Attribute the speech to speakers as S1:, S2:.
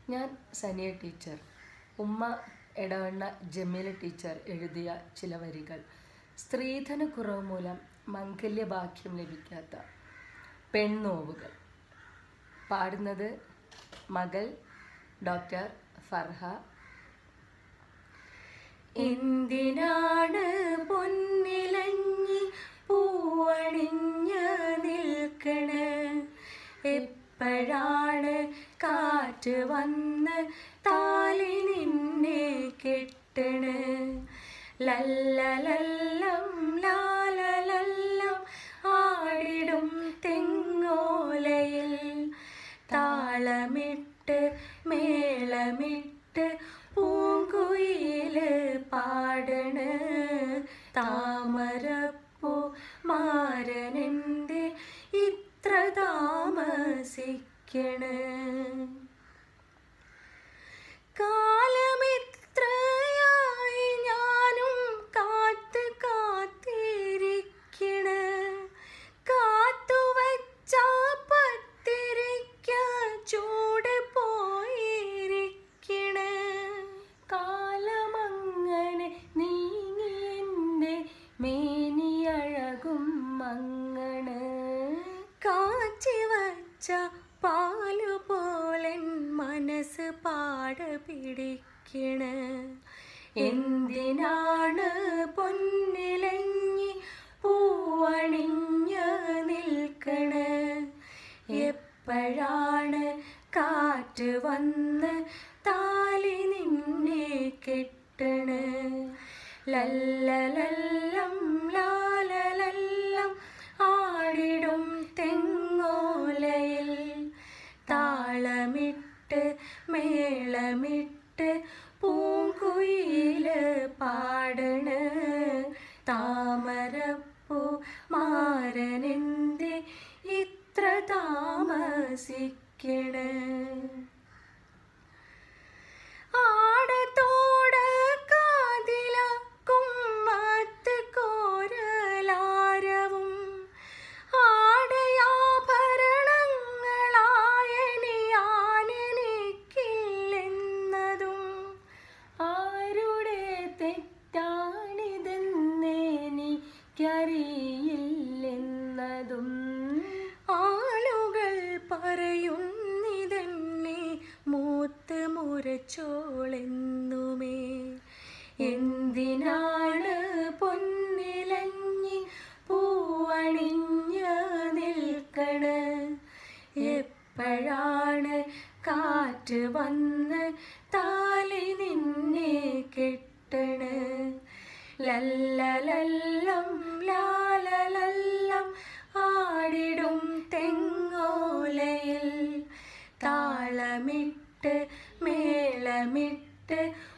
S1: ഞാൻ സനിയ ടീച്ചർ ഉമ്മ എടവണ്ണ ജമീല ടീച്ചർ എഴുതിയ ചില വരികൾ സ്ത്രീധന കുറവ് മൂലം മംഗല്യഭാഗ്യം ലഭിക്കാത്ത പെൺനോവുകൾ പാടുന്നത് മകൾ ഡോക്ടർ ഫർഹ എന്തിനാണ് പൊന്നിലഞ്ഞി പൂവണിഞ്ഞ് നിൽക്കണ് എപ്പോഴാണ് കാറ്റ് വന്ന് താലി നിന്നെ കെട്ടണ് ലല്ലലല്ലം ലാലലല്ലം ആടിടും തെങ്ങോലയിൽ താളമിട്ട് മേളമിട്ട് പൂങ്കുയില് പാടണ് താമരപ്പൂ മാരനെന്ത് ഇത്ര താമസിക്കണ് കാലമിത്രയായി ഞാനും കാത്ത് കാത്തിരിക്കണ് കാത്തുവച്ച പത്തിരിക്ക ചൂട് പോയിരിക്കണ് കാലമങ്ങനെ നീങ്ങി എൻ്റെ മേനിയഴകും മങ്ങണ് കാച്ചി വച്ച പാലു പോലൻ മനസ്സ് പാട പിടിക്കണ് എന്തിനാണ് പൊന്നിലഞ്ഞി പൂവണിഞ്ഞ് നിൽക്കണ് എപ്പോഴാണ് കാറ്റ് വന്ന് താലി നിന്നെ കെട്ടണ് ലല്ലലല്ലം ലാലലല്ലം ആടിടും തെങ്ങോലയിൽ താളമിട്ട് മേളമിട്ട് പൂങ്കുയില് പാടണ് താമരപ്പൂ മാരനെന്ത് ഇത്ര താമസിക്കണ് ആടത്തോട് കാതില കുമ്മത്ത് കോരലാരവും ആടയാഭരണങ്ങളായനിയാനെനിക്കില്ലെന്നതും ആരുടെ തെറ്റാണിതെന്നെനിക്കറിയില്ലെന്നതും ആളുകൾ പറയുന്നിതെന്നെ മൂത്ത് മുരച്ചോളെന്നുമേ എന്തിനാണ് പൊന്നിലഞ്ഞി പൂവണിഞ്ഞ് നിൽക്കണ് എപ്പോഴാണ് കാറ്റ് വന്ന് താലി നിന്നെ കെട്ടണ് ലല്ലലല്ലം ലാലലല്ലം ആടിടും തെങ്ങോലയിൽ താളമിട്ട് മേളമിട്ട്